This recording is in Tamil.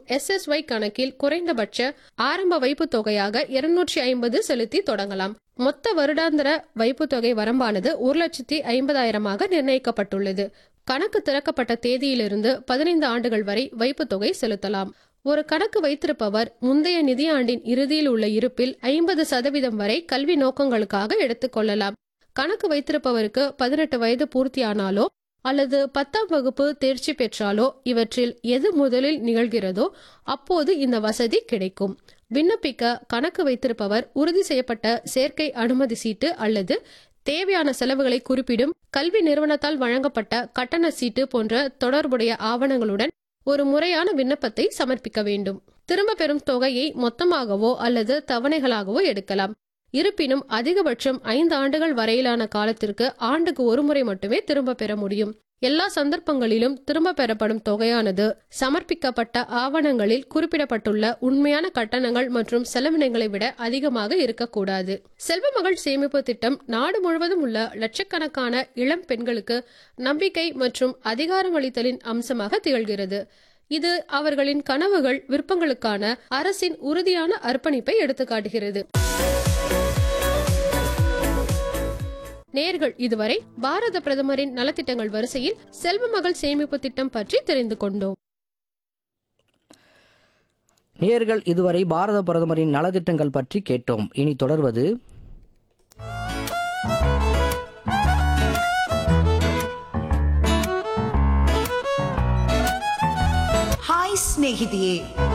எஸ்எஸ்ஒய் கணக்கில் குறைந்தபட்ச ஆரம்ப வைப்பு தொகையாக இருநூற்றி ஐம்பது செலுத்தி தொடங்கலாம் மொத்த வருடாந்திர வைப்பு தொகை வரம்பானது ஒரு லட்சத்தி ஐம்பதாயிரமாக நிர்ணயிக்கப்பட்டுள்ளது கணக்கு திறக்கப்பட்ட தேதியிலிருந்து பதினைந்து ஆண்டுகள் வரை வைப்பு தொகை செலுத்தலாம் ஒரு கணக்கு வைத்திருப்பவர் முந்தைய நிதியாண்டின் இறுதியில் உள்ள இருப்பில் ஐம்பது சதவீதம் வரை கல்வி நோக்கங்களுக்காக எடுத்துக்கொள்ளலாம் கணக்கு வைத்திருப்பவருக்கு பதினெட்டு வயது பூர்த்தியானாலோ அல்லது பத்தாம் வகுப்பு தேர்ச்சி பெற்றாலோ இவற்றில் எது முதலில் நிகழ்கிறதோ அப்போது இந்த வசதி கிடைக்கும் விண்ணப்பிக்க கணக்கு வைத்திருப்பவர் உறுதி செய்யப்பட்ட சேர்க்கை அனுமதி சீட்டு அல்லது தேவையான செலவுகளை குறிப்பிடும் கல்வி நிறுவனத்தால் வழங்கப்பட்ட கட்டண சீட்டு போன்ற தொடர்புடைய ஆவணங்களுடன் ஒரு முறையான விண்ணப்பத்தை சமர்ப்பிக்க வேண்டும் திரும்ப பெறும் தொகையை மொத்தமாகவோ அல்லது தவணைகளாகவோ எடுக்கலாம் இருப்பினும் அதிகபட்சம் ஐந்து ஆண்டுகள் வரையிலான காலத்திற்கு ஆண்டுக்கு ஒரு முறை மட்டுமே திரும்ப பெற முடியும் எல்லா சந்தர்ப்பங்களிலும் திரும்ப பெறப்படும் தொகையானது சமர்ப்பிக்கப்பட்ட ஆவணங்களில் குறிப்பிடப்பட்டுள்ள உண்மையான கட்டணங்கள் மற்றும் செலவினங்களை விட அதிகமாக இருக்கக்கூடாது செல்வ மகள் சேமிப்பு திட்டம் நாடு முழுவதும் உள்ள லட்சக்கணக்கான இளம் பெண்களுக்கு நம்பிக்கை மற்றும் அதிகாரமளித்தலின் அம்சமாக திகழ்கிறது இது அவர்களின் கனவுகள் விருப்பங்களுக்கான அரசின் உறுதியான அர்ப்பணிப்பை எடுத்துக்காட்டுகிறது நேர்கள் இதுவரை பாரத பிரதமரின் நலத்திட்டங்கள் வரிசையில் செல்வ மகள் சேமிப்பு திட்டம் பற்றி தெரிந்து கொண்டோம் நேர்கள் இதுவரை பாரத பிரதமரின் நலத்திட்டங்கள் பற்றி கேட்டோம் இனி தொடர்வது ಹಾಯ್ ಸ್ನೇಹಿತೆಯೇ